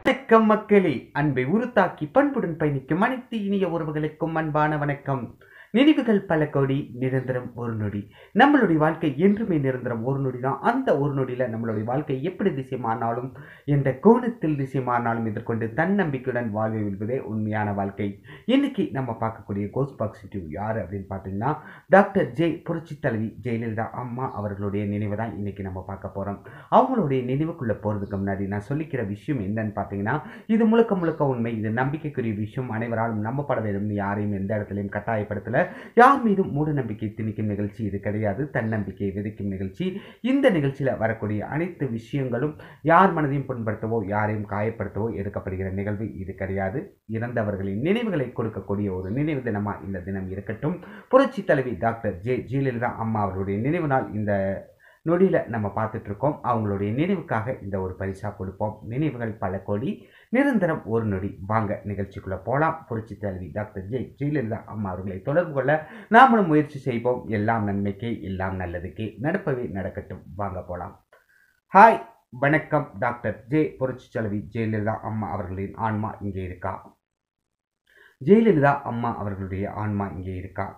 வணக்கம் மக்களே அன்பை உருத்தாக்கி பண்புடன் பயணிக்கும் அனைத்து இனிய உறவுகளுக்கும் அன்பான வணக்கம் நினைவுகள் பல கோடி நிரந்தரம் ஒரு நொடி நம்மளுடைய வாழ்க்கை என்றுமே நிரந்தரம் ஒரு நொடி தான் அந்த ஒரு நொடியில் நம்மளுடைய வாழ்க்கை எப்படி திசை மாறினாலும் எந்த கோணத்தில் திசை மாறினாலும் எதிர்கொண்டு தன்னம்பிக்கையுடன் வாழ்வை விடுவதே உண்மையான வாழ்க்கை இன்னைக்கு நம்ம பார்க்கக்கூடிய கோஸ் பாசிட்டிவ் யார் அப்படின்னு பார்த்தீங்கன்னா டாக்டர் ஜே புரட்சி தலைவி ஜெயலலிதா அம்மா அவர்களுடைய நினைவு தான் இன்னைக்கு நம்ம பார்க்க போகிறோம் அவங்களுடைய நினைவுக்குள்ளே போகிறதுக்கு முன்னாடி நான் சொல்லிக்கிற விஷயம் என்னன்னு பார்த்தீங்கன்னா இது முழுக்க முழுக்க உண்மை இது நம்பிக்கைக்குரிய விஷயம் அனைவராலும் நம்பப்பட வேண்டும் யாரையும் எந்த இடத்துலையும் கட்டாயப்படுத்தல யார் மீதும் மூட நம்பிக்கை திணிக்கும் நிகழ்ச்சி இது கிடையாது தன்னம்பிக்கையை விதைக்கும் நிகழ்ச்சி இந்த நிகழ்ச்சியில் வரக்கூடிய அனைத்து விஷயங்களும் யார் மனதையும் புண்படுத்தவோ யாரையும் காயப்படுத்தவோ எடுக்கப்படுகிற நிகழ்வு இது கிடையாது இறந்தவர்களின் நினைவுகளை கொடுக்கக்கூடிய ஒரு நினைவு தினமா இந்த தினம் இருக்கட்டும் புரட்சி தலைவி டாக்டர் ஜே ஜெயலலிதா அம்மா அவர்களுடைய நினைவு நாள் இந்த நொடியில் நம்ம பார்த்துட்டு இருக்கோம் அவங்களுடைய நினைவுக்காக இந்த ஒரு பரிசா கொடுப்போம் நினைவுகள் பல கோடி நிரந்தரம் ஒரு நொடி வாங்க நிகழ்ச்சிக்குள்ளே போகலாம் புரட்சி தலைவி டாக்டர் ஜே ஜெயலலிதா அம்மா அவர்களை தொடர்பு கொள்ள நாமளும் முயற்சி செய்வோம் எல்லாம் நன்மைக்கே எல்லாம் நல்லதுக்கே நடப்பவே நடக்கட்டும் வாங்க போகலாம் ஹாய் வணக்கம் டாக்டர் ஜே புரட்சி தலைவி ஜெயலலிதா அம்மா அவர்களின் ஆன்மா இங்கே இருக்கா ஜெயலலிதா அம்மா அவர்களுடைய ஆன்மா இங்கே இருக்கா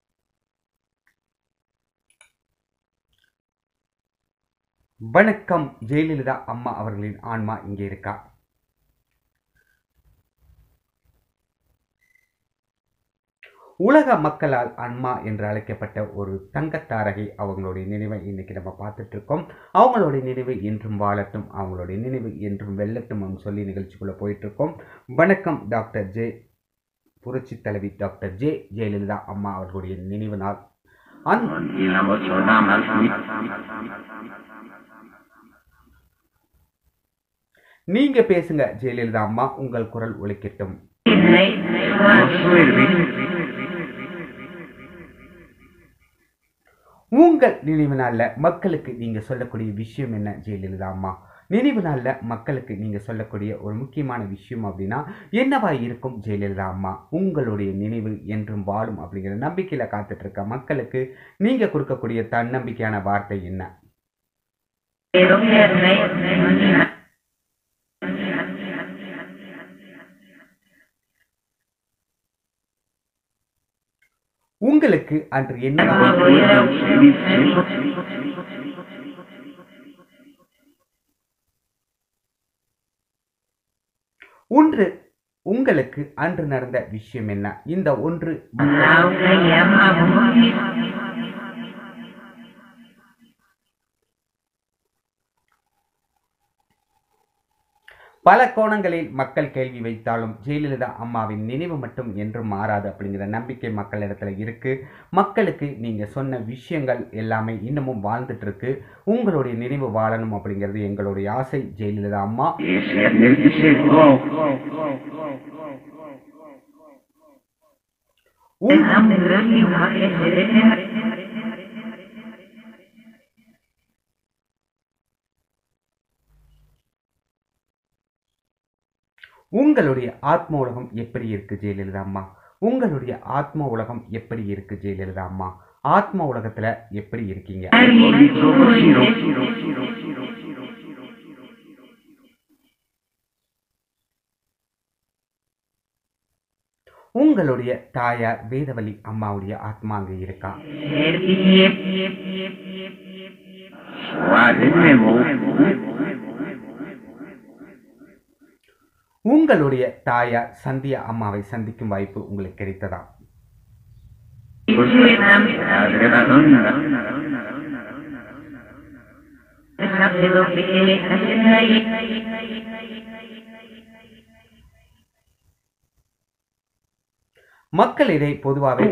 வணக்கம் ஜெயலலிதா அம்மா அவர்களின் ஆன்மா இங்கே இருக்கா உலக மக்களால் அன்மா என்று அழைக்கப்பட்ட ஒரு தங்கத்தாரகை அவங்களுடைய நினைவை இன்னைக்கு நம்ம பார்த்துட்டு இருக்கோம் அவங்களுடைய நினைவு என்றும் வாழட்டும் அவங்களுடைய நினைவு என்றும் வெல்லட்டும் அப்படின்னு சொல்லி நிகழ்ச்சிக்குள்ளே போயிட்டு இருக்கோம் வணக்கம் டாக்டர் ஜே புரட்சி தலைவி டாக்டர் ஜே ஜெயலலிதா அம்மா அவர்களுடைய நினைவு நாள் அந்த Y la mocho nada más. நீங்க பேசுங்க ஜெயலலிதா அம்மா உங்கள் குரல் ஒலிக்கட்டும் உங்கள் நினைவு நாளில் மக்களுக்கு நீங்கள் சொல்லக்கூடிய விஷயம் என்ன ஜெயலலிதா அம்மா நினைவு நாளில் மக்களுக்கு நீங்கள் சொல்லக்கூடிய ஒரு முக்கியமான விஷயம் அப்படின்னா என்னவா இருக்கும் ஜெயலலிதா அம்மா உங்களுடைய நினைவு என்றும் வாழும் அப்படிங்கிற நம்பிக்கையில் காத்துட்டு இருக்க மக்களுக்கு நீங்கள் கொடுக்கக்கூடிய தன்னம்பிக்கையான வார்த்தை என்ன உங்களுக்கு அன்று என்ன ஒன்று உங்களுக்கு அன்று நடந்த விஷயம் என்ன இந்த ஒன்று பல கோணங்களில் மக்கள் கேள்வி வைத்தாலும் ஜெயலலிதா அம்மாவின் நினைவு மட்டும் என்றும் மாறாது அப்படிங்கிற நம்பிக்கை மக்களிடத்துல இருக்கு மக்களுக்கு நீங்க சொன்ன விஷயங்கள் எல்லாமே இன்னமும் வாழ்ந்துட்டு இருக்கு உங்களுடைய நினைவு வாழணும் அப்படிங்கிறது எங்களுடைய ஆசை ஜெயலலிதா அம்மா உங்- உங்களுடைய ஆத்ம உலகம் எப்படி இருக்கு ஜெயலலிதா அம்மா உங்களுடைய ஆத்ம உலகம் எப்படி இருக்கு ஜெயலலிதா அம்மா ஆத்ம உலகத்துல எப்படி இருக்கீங்க உங்களுடைய தாயார் வேதவலி அம்மாவுடைய ஆத்மா அங்க இருக்கா உங்களுடைய தாயார் சந்தியா அம்மாவை சந்திக்கும் வாய்ப்பு உங்களுக்கு கிடைத்ததா மக்களிடை பொதுவாகவே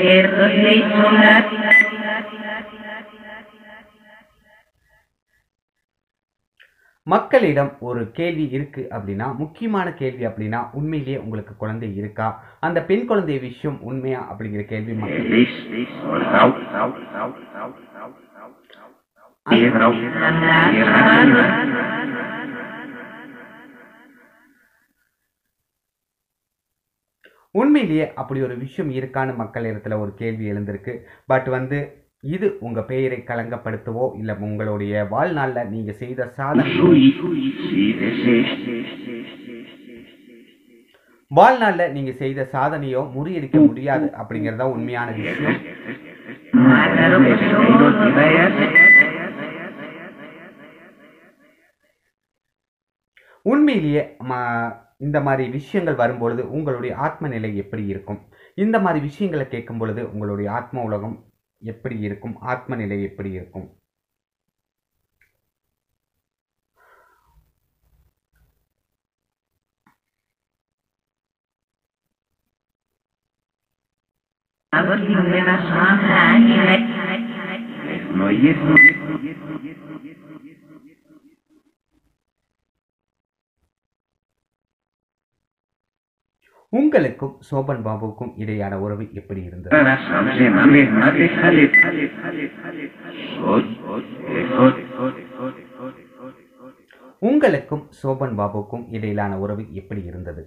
மக்களிடம் ஒரு கேள்வி இருக்கு அப்படின்னா முக்கியமான கேள்வி அப்படின்னா உண்மையிலேயே உங்களுக்கு குழந்தை இருக்கா அந்த பெண் குழந்தை விஷயம் உண்மையா அப்படிங்கிற கேள்வி மக்கள் உண்மையிலேயே அப்படி ஒரு விஷயம் இருக்கான்னு மக்கள் இடத்துல ஒரு கேள்வி எழுந்திருக்கு பட் வந்து இது உங்க பெயரை களங்கப்படுத்தவோ இல்ல உங்களுடைய வாழ்நாள்ல நீங்க செய்த சாதனை Lui si desiste. வாழ்நாள்ல நீங்க செய்த சாதனையோ முறியடிக்க முடியாது அப்படிங்கறதா உண்மையான விஷயம் உண்மையிலேயே ம- இந்த மாதிரி விஷயங்கள் வரும்பொழுது உங்களுடைய ஆத்ம நிலை எப்படி இருக்கும் இந்த மாதிரி விஷயங்களை கேட்கும் பொழுது உங்களுடைய ஆத்ம உலகம் எப்படி இருக்கும் ஆத்ம நிலை எப்படி இருக்கும் No, yes, no, yes, no, yes, no, yes, no, yes, no. உங்களுக்கும் சோபன் பாபுவுக்கும் இடையான உறவு எப்படி இருந்தது Para samse mame mate sale sale sale sale Hot hot hot hot hot hot hot hot உங்களுக்கும் சோபன் பாபுவுக்கும் இடையிலான உறவு எப்படி இருந்தது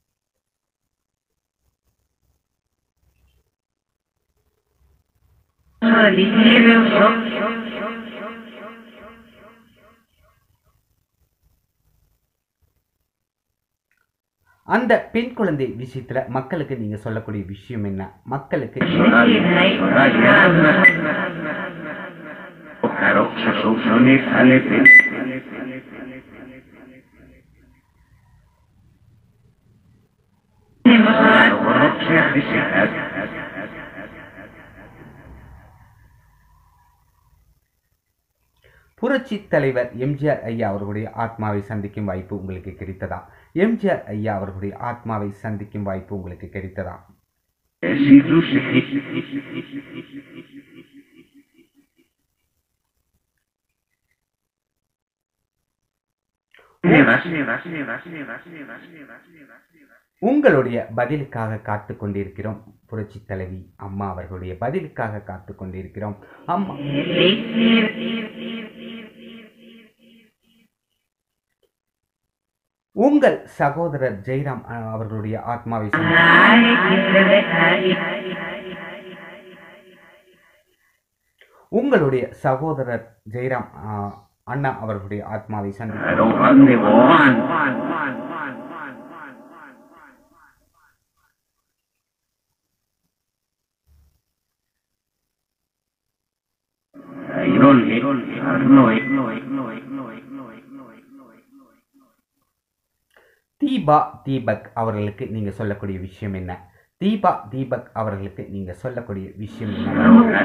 அந்த பெண் குழந்தை விஷயத்துல மக்களுக்கு நீங்க சொல்லக்கூடிய விஷயம் என்ன மக்களுக்கு Claro, son sale sale புரட்சி தலைவர் எம்ஜிஆர் ஐயா அவர்களுடைய ஆத்மாவை சந்திக்கும் வாய்ப்பு உங்களுக்கு கிடைத்ததா எம்ஜிஆர் ஐயா அவர்களுடைய ஆத்மாவை சந்திக்கும் வாய்ப்பு உங்களுக்கு கிடைத்ததா உங்களுடைய பதிலுக்காக காத்து கொண்டிருக்கிறோம் புரட்சி தலைவி அம்மா அவர்களுடைய பதிலுக்காக காத்து கொண்டிருக்கிறோம் அம்மா உங்கள் சகோதரர் ஜெயராம் அஹ், அவர்களுடைய ஆத்மாவை சந்தி- உங்களுடைய சகோதரர் ஜெயராம் அஹ், அண்ணா அவர்களுடைய ஆத்மாவை சந்தி தீபா தீபக் அவர்களுக்கு நீங்க சொல்லக்கூடிய விஷயம் என்ன தீபா தீபக் அவர்களுக்கு நீங்க சொல்லக்கூடிய விஷயம் என்ன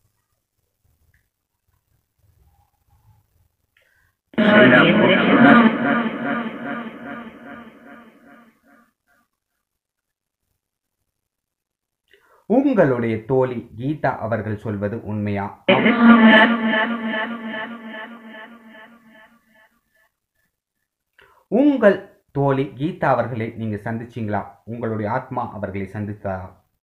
உங்களுடைய தோழி கீதா அவர்கள் சொல்வது உண்மையா உங்கள் தோழி கீதா அவர்களை நீங்க சந்திச்சீங்களா உங்களுடைய ஆத்மா அவர்களை சந்தித்தா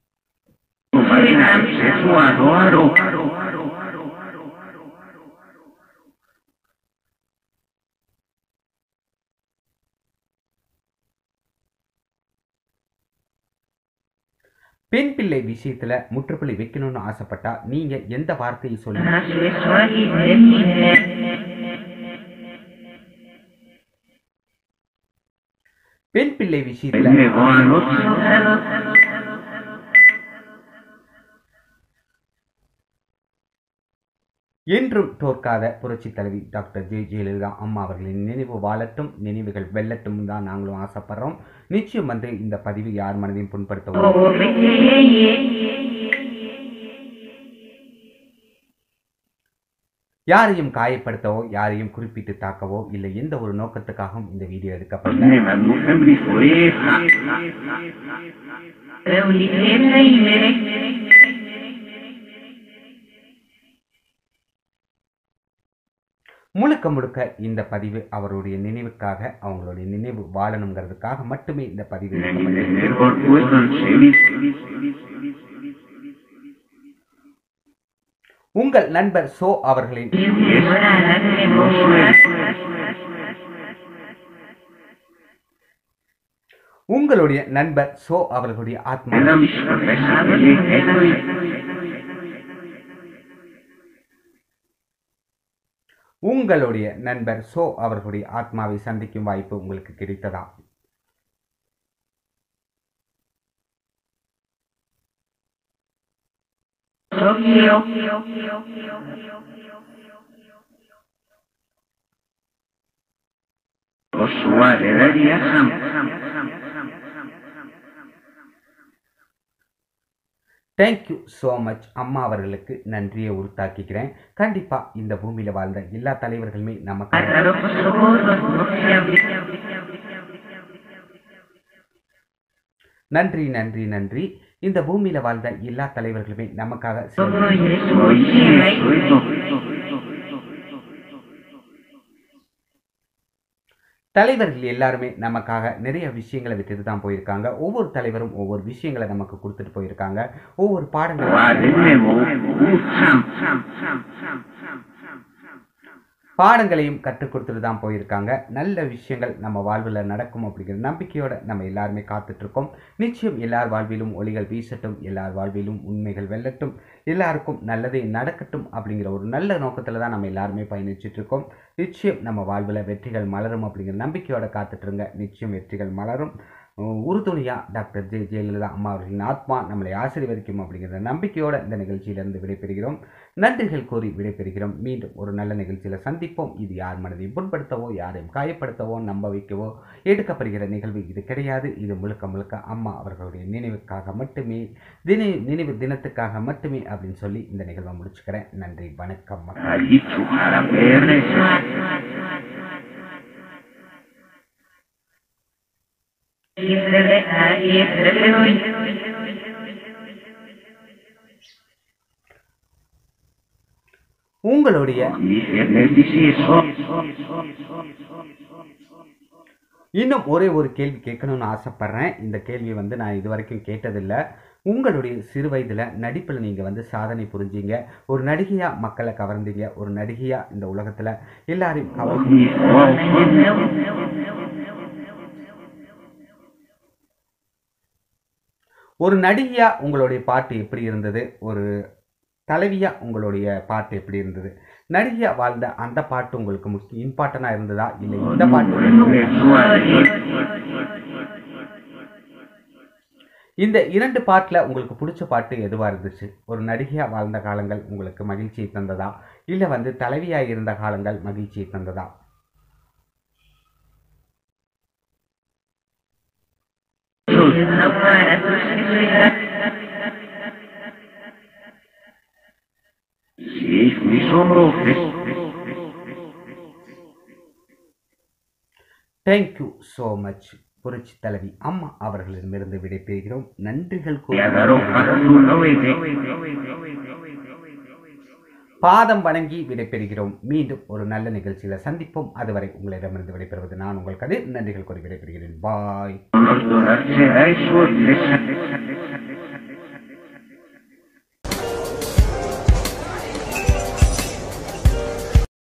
பெண் பிள்ளை விஷயத்துல முற்றுப்புள்ளி வைக்கணும்னு ஆசைப்பட்டா நீங்க எந்த வார்த்தையை சொல்லுங்க பெண் பிள்ளை விஷயத்துல என்றும் தோற்காத புரட்சி தலைவி டாக்டர் ஜெய ஜெயலலிதா அம்மா அவர்களின் நினைவு வாழட்டும் நினைவுகள் வெல்லட்டும் தான் நாங்களும் ஆசைப்படுறோம் நிச்சயம் வந்து இந்த பதிவு யார் மனதையும் புண்படுத்தவும் யாரையும் காயப்படுத்தவோ யாரையும் குறிப்பிட்டு தாக்கவோ இல்லை எந்த ஒரு நோக்கத்துக்காகவும் இந்த வீடியோ எடுக்கப்படல முழுக்க முழுக்க இந்த பதிவு அவருடைய நினைவுக்காக அவங்களுடைய நினைவு வாழணுங்கிறதுக்காக மட்டுமே இந்த பதிவு எடுக்கப்பட்டது. உங்கள் நண்பர் சோ அவர்களின் உங்களுடைய நண்பர் சோ அவர்களுடைய ஆத்மா உங்களுடைய நண்பர் சோ அவர்களுடைய ஆத்மாவை சந்திக்கும் வாய்ப்பு உங்களுக்கு கிடைத்ததா Ossuare Radiasam. Thank you so much அம்மா அவர்களுக்கு நன்றியை உறுத்தாக்கிக்கிறேன் கண்டிப்பா இந்த பூமியில வாழ்ந்த எல்லா தலைவர்களுமே நமக்கு நன்றி நன்றி நன்றி இந்த பூமியில வாழ்ந்த எல்லா தலைவர்களுமே நமக்காக சில- தலைவர்கள் எல்லாருமே நமக்காக நிறைய விஷயங்களை விட்டுட்டு தான் போயிருக்காங்க ஒவ்வொரு தலைவரும் ஒவ்வொரு விஷயங்களை நமக்கு கொடுத்துட்டு போயிருக்காங்க ஒவ்வொரு பாடங்களும் பாடங்களையும் கற்றுக் கொடுத்துட்டு தான் போயிருக்காங்க நல்ல விஷயங்கள் நம்ம வாழ்வில் நடக்கும் அப்படிங்கிற நம்பிக்கையோட நம்ம எல்லாருமே காத்துட்டு இருக்கோம் நிச்சயம் எல்லார் வாழ்விலும் ஒளிகள் வீசட்டும் எல்லார் வாழ்விலும் உண்மைகள் வெல்லட்டும் எல்லாருக்கும் நல்லதே நடக்கட்டும் அப்படிங்கிற ஒரு நல்ல நோக்கத்தில் தான் நம்ம எல்லாருமே பயணிச்சுட்டு இருக்கோம் நிச்சயம் நம்ம வாழ்வில் வெற்றிகள் மலரும் அப்படிங்கிற நம்பிக்கையோட காத்துட்ருங்க நிச்சயம் வெற்றிகள் மலரும் உம், உறுதுணையா டாக்டர் ஜெ ஜெயலலிதா அம்மா அவர்களின் ஆத்மா நம்மளை ஆசீர்வதிக்கும் அப்படிங்கிற நம்பிக்கையோட இந்த நிகழ்ச்சியிலிருந்து விடைபெறுகிறோம் நன்றிகள் கூறி விடைபெறுகிறோம் மீண்டும் ஒரு நல்ல நிகழ்ச்சியில் சந்திப்போம் இது யார் மனதையும் புண்படுத்தவோ யாரையும் காயப்படுத்தவோ நம்ப வைக்கவோ எடுக்கப்படுகிற நிகழ்வு இது கிடையாது இது முழுக்க முழுக்க அம்மா அவர்களுடைய நினைவுக்காக மட்டுமே தின நினைவு தினத்துக்காக மட்டுமே அப்படின்னு சொல்லி இந்த நிகழ்வை முடிச்சுக்கிறேன் நன்றி வணக்கம் மக்களே. Allí tu jarabe உங்களுடைய இன்னும் ஒரே ஒரு கேள்வி கேட்கணும்னு ஆசைப்பட்றேன் இந்த கேள்வி வந்து நான் இது வரைக்கும் கேட்டதில்லை உங்களுடைய சிறு வயதில் நடிப்பில் நீங்கள் வந்து சாதனை புரிஞ்சீங்க ஒரு நடிகையாக மக்களை கவர்ந்தீங்க ஒரு நடிகையாக இந்த உலகத்தில் எல்லாரையும் கவர் ஒரு நடிகையாக உங்களுடைய பாட்டு எப்படி இருந்தது ஒரு தலைவியாக உங்களுடைய பாட்டு எப்படி இருந்தது நடிகையாக வாழ்ந்த அந்த பாட்டு உங்களுக்கு முக்கிய இம்பார்ட்டண்டாக இருந்ததா இல்லை இந்த பாட்டு இந்த இரண்டு பாட்டில் உங்களுக்கு பிடிச்ச பாட்டு எதுவாக இருந்துச்சு ஒரு நடிகையாக வாழ்ந்த காலங்கள் உங்களுக்கு மகிழ்ச்சியை தந்ததா இல்லை வந்து தலைவியாக இருந்த காலங்கள் மகிழ்ச்சியை தந்ததா Sí, mi sombro thank you so much புரட்சி தலைவி அம்மா அவர்களிடமிருந்து விடைபெறுகிறோம் நன்றிகள் கூறி Ya darò fatto novete. பாதம் வணங்கி விடைபெறுகிறோம் மீண்டும் ஒரு நல்ல நிகழ்ச்சியில் சந்திப்போம் அதுவரை உங்களிடமிருந்து விடைபெறுவது நான் உங்கள் கதிர் நன்றிகள் கூறி விடைபெறுகிறேன் பாய் Non lo lascerai solo